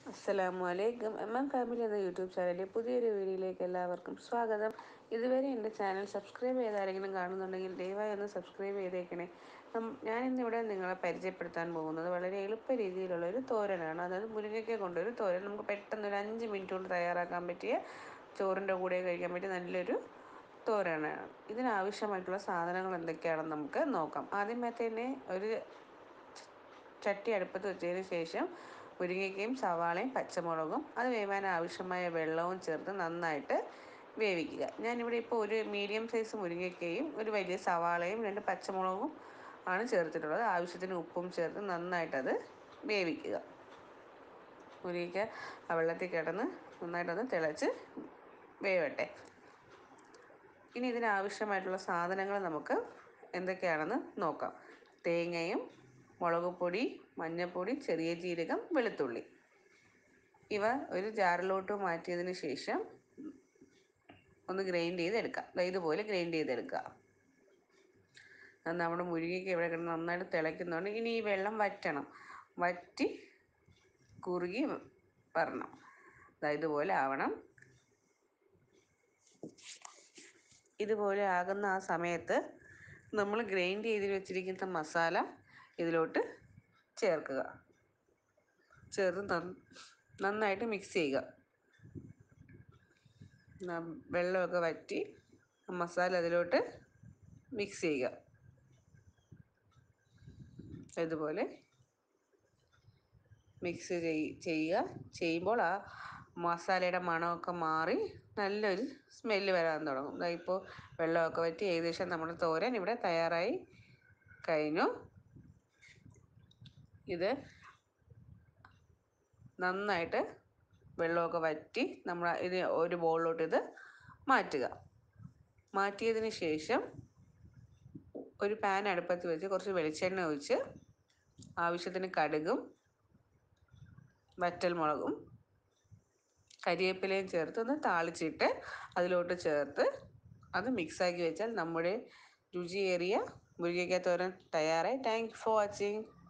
അസ്സലാമു അലൈക്കും M M family എന്ന യൂട്യൂബ് ചാനലിലെ പുതിയൊരു വീഡിയോയിലേക്ക് എല്ലാവർക്കും സ്വാഗതം ഇതുവരെ എൻ്റെ ചാനൽ സബ്സ്ക്രൈബ് ചെയ്ത് ആരെങ്കിലും കാണുന്നുണ്ടെങ്കിൽ ദയവായി ഒന്ന് സബ്സ്ക്രൈബ് ചെയ്തേക്കണേ ഞാനിന്നിവിടെ നിങ്ങളെ പരിചയപ്പെടുത്താൻ പോകുന്നത് വളരെ എളുപ്പ രീതിയിലുള്ള ഒരു തോരനാണ് അതായത് മുരിങ്ങയ്ക്ക കൊണ്ടൊരു തോരൻ നമുക്ക് പെട്ടെന്ന് ഒരു അഞ്ച് മിനിറ്റ് കൊണ്ട് തയ്യാറാക്കാൻ പറ്റിയ ചോറിൻ്റെ കൂടെ കഴിക്കാൻ പറ്റിയ നല്ലൊരു തോരനാണ് ഇതിനാവശ്യമായിട്ടുള്ള സാധനങ്ങൾ എന്തൊക്കെയാണെന്ന് നമുക്ക് നോക്കാം ആദ്യമേ തന്നെ ഒരു ചട്ടി അടുപ്പത്ത് വെച്ചതിന് ശേഷം മുരിങ്ങയ്ക്കയും സവാളയും പച്ചമുളകും അത് വേവാൻ ആവശ്യമായ വെള്ളവും ചേർത്ത് നന്നായിട്ട് വേവിക്കുക ഞാനിവിടെ ഇപ്പോൾ ഒരു മീഡിയം സൈസ് മുരിങ്ങയ്ക്കയും ഒരു വലിയ സവാളയും രണ്ട് പച്ചമുളകും ആണ് ചേർത്തിട്ടുള്ളത് ആവശ്യത്തിന് ഉപ്പും ചേർത്ത് നന്നായിട്ടത് വേവിക്കുക മുരിങ്ങയ്ക്ക ആ വെള്ളത്തിൽ കിടന്ന് നന്നായിട്ടൊന്ന് തിളച്ച് വേവട്ടെ ഇനി ഇതിനാവശ്യമായിട്ടുള്ള സാധനങ്ങൾ നമുക്ക് എന്തൊക്കെയാണെന്ന് നോക്കാം തേങ്ങയും മുളക് പൊടി മഞ്ഞൾപ്പൊടി ചെറിയ ജീരകം വെളുത്തുള്ളി ഇവ ഒരു ജാറിലോട്ട് മാറ്റിയതിന് ശേഷം ഒന്ന് ഗ്രൈൻഡ് ചെയ്തെടുക്കാം ഇതുപോലെ ഗ്രൈൻഡ് ചെയ്തെടുക്കുക നമ്മുടെ മുരിങ്ങയ്ക്ക് ഇവിടെ കിടന്ന് നന്നായിട്ട് തിളയ്ക്കുന്നുണ്ട് ഇനി ഈ വെള്ളം വറ്റണം വറ്റി കുറുകി വരണം ഇതുപോലെ ആവണം ഇതുപോലെ ആകുന്ന ആ സമയത്ത് നമ്മൾ ഗ്രൈൻഡ് ചെയ്ത് വെച്ചിരിക്കുന്ന മസാല ഇതിലോട്ട് ചേർക്കുക ചേർത്ത് നന്നായിട്ട് മിക്സ് ചെയ്യുക വെള്ളമൊക്കെ വറ്റി മസാല അതിലോട്ട് മിക്സ് ചെയ്യുക ഇതുപോലെ മിക്സ് ചെയ്യുക ചെയ്യുമ്പോൾ ആ മസാലയുടെ മണമൊക്കെ മാറി നല്ലൊരു സ്മെല്ല് വരാൻ തുടങ്ങും ഇപ്പോൾ വെള്ളമൊക്കെ വറ്റി ഏകദേശം നമ്മുടെ തോരൻ ഇവിടെ തയ്യാറായി കഴിഞ്ഞു ഇത് നന്നായിട്ട് വെള്ളമൊക്കെ വറ്റി നമ്മൾ ഇത് ഒരു ബോളിലോട്ട് ഇത് മാറ്റുക മാറ്റിയതിന് ശേഷം ഒരു പാൻ അടുപ്പത്ത് വെച്ച് കുറച്ച് വെളിച്ചെണ്ണ ഒഴിച്ച് ആവശ്യത്തിന് കടുകും വറ്റൽമുളകും കരിവേപ്പിലയും ചേർത്ത് ഒന്ന് താളിച്ചിട്ട് അതിലോട്ട് ചേർത്ത് അത് മിക്സാക്കി വെച്ചാൽ നമ്മുടെ രുചിയേറിയ മുരിങ്ങയ്ക്ക തോരൻ തയ്യാറായി താങ്ക് ഫോർ വാച്ചിങ്